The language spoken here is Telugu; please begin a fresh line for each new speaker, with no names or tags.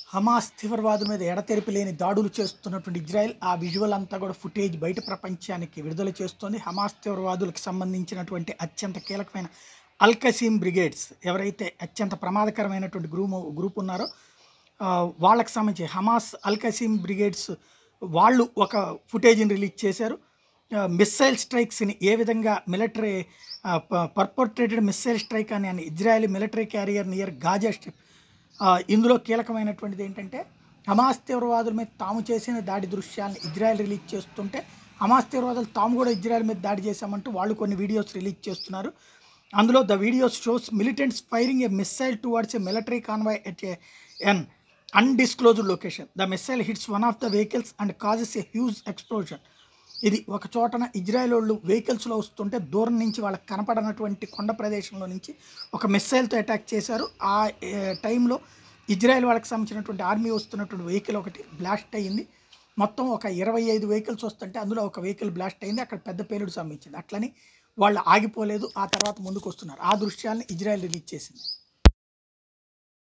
హమాస్ తీవ్రవాదుల మీద ఎడతెరిపి లేని దాడులు చేస్తున్నటువంటి ఇజ్రాయెల్ ఆ విజువల్ అంతా కూడా ఫుటేజ్ బయట ప్రపంచానికి విడుదల చేస్తోంది హమాస్ తీవ్రవాదులకు సంబంధించినటువంటి అత్యంత కీలకమైన అల్ కసీం బ్రిగేడ్స్ ఎవరైతే అత్యంత ప్రమాదకరమైనటువంటి గ్రూప్ గ్రూప్ ఉన్నారో ఆ, వాళ్ళకి సంబంధించి హమాస్ అల్ కసీం బ్రిగేడ్స్ వాళ్ళు ఒక ఫుటేజ్ని రిలీజ్ చేశారు మిస్సైల్ స్ట్రైక్స్ని ఏ విధంగా మిలిటరీ పర్పర్టేటెడ్ మిస్సైల్ స్ట్రైక్ అని అని Israel military carrier near Gaza strip ఆ, ఇందులో కీలకమైనటువంటిది ఏంటంటే హమాస్ తీవ్రవాదుల మీద తాము చేసిన దాడి దృశ్యాలను ఇజ్రాయెల్ రిలీజ్ చేస్తుంటే హమాస్ తీవ్రవాదులు తాము కూడా ఇజ్రాయెల్ మీద దాడి చేశామంటూ వాళ్ళు కొన్ని వీడియోస్ రిలీజ్ చేస్తున్నారు అందులో the videos shows militants firing a missile towards a military convoy at an undisclosed location the missile hits one of the vehicles and causes a huge explosion ఇది ఒక చోటన ఇజ్రాయెల్ వాళ్ళు వెహికల్స్లో వస్తుంటే దూరం నుంచి వాళ్ళకి కనపడనటువంటి కొండ ప్రదేశంలో నుంచి ఒక మిస్సైల్తో అటాక్ చేశారు ఆ ఏ, టైంలో ఇజ్రాయెల్ వాళ్ళకి సంబంధించినటువంటి ఆర్మీ వస్తున్నటువంటి వెహికల్ ఒకటి బ్లాస్ట్ అయ్యింది మొత్తం ఒక ఇరవై ఐదు వెహికల్స్ వస్తుంటే అందులో ఒక వెహికల్ బ్లాస్ట్ అయింది అక్కడ పెద్ద పేలుడు సంభవించింది అట్లని వాళ్ళు ఆగిపోలేదు ఆ తర్వాత ముందుకు వస్తున్నారు ఆ దృశ్యాలను ఇజ్రాయెల్ రిలీజ్ చేసింది